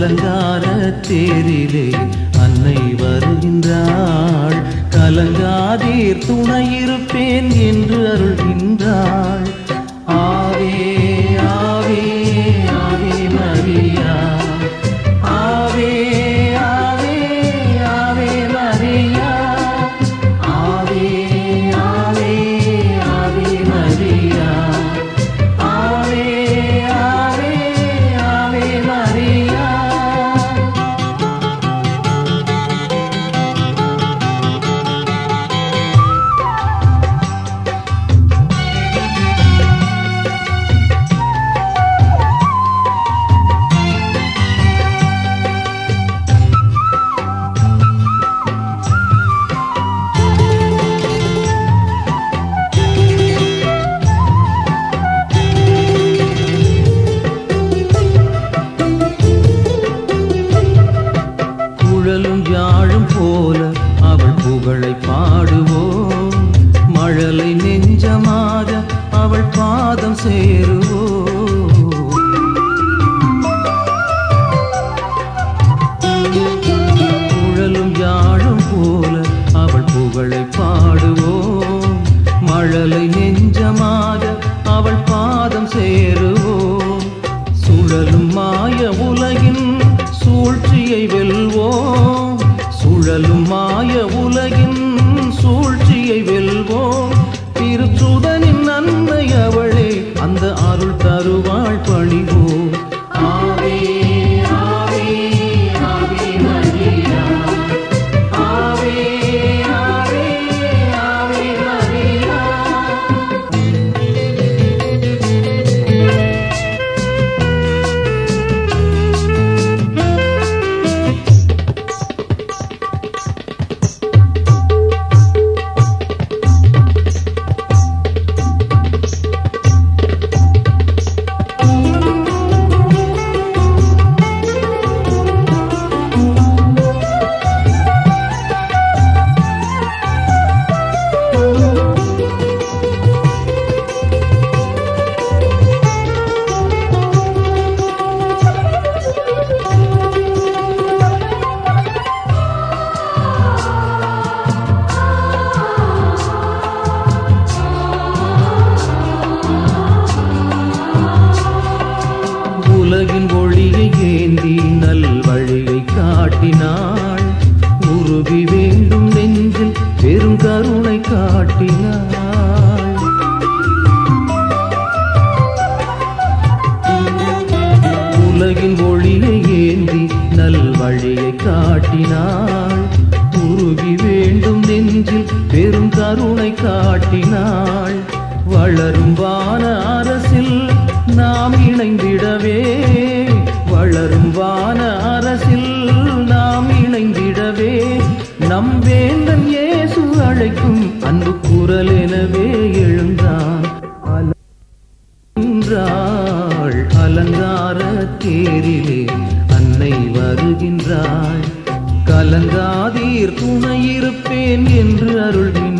அலங்கார தேரிலே அன்னை வருகின்றாள் கலங்காதீர் துணையிருப்பேன் என்று அருள்கின்றாள் ஆவே ஆவே ஆவே மரியா ஆவே ஆவே ஆவே மரியா ஆவே ஆவே ஆவே மரியா ஆவே ஆவே ஆவே மரியா குழலும் யாழும் போல அவள் புகழை பாடுவோம் மழலை நெஞ்சமாக அவள் பாதம் சேருவோம் குழலும் யாழும் போல அவள் புகழை பாடுவோம் மழலை நெஞ்சமாக அவள் பாதம் சேருவோம் சுழலும் மாய உலகின் சூழ்ச்சியை வெல்வோம் சுழலும் மாய உலகின் சூழ்ச்சியை வெல்வோம் திருச்சுதனின் நன்மை அவளே அந்த அருள் தருவாள் பணிவோம் ஆவே ஆவே ஆவே மரியா ஆவே ஆவே ஆவே மரியா உலகின் ஒளியை ஏந்தி நல் வழியை காட்டினாள் உருவி வேண்டும் நெஞ்சில் பெரும் கருணை காட்டினாள் உலகின் ஒளியை ஏந்தி நல் வழியை காட்டினாள் உருகி வேண்டும் நெஞ்சில் பெரும் கருணை காட்டினாள் வளரும் வான அரசில் நாம் இணைந்திடவே வளரும் வான அரசில் நாம் இணைந்திடவே நம் வேந்தன் இயேசு அழைக்கும் அன்பு குரல் எனவே எழுந்தான் அல- வருகின்றாள் அலங்கார தேரிலே அன்னை வருகின்றாள் கலங்காதீர் துணையிருப்பேன் என்று அருள்கின்றாள்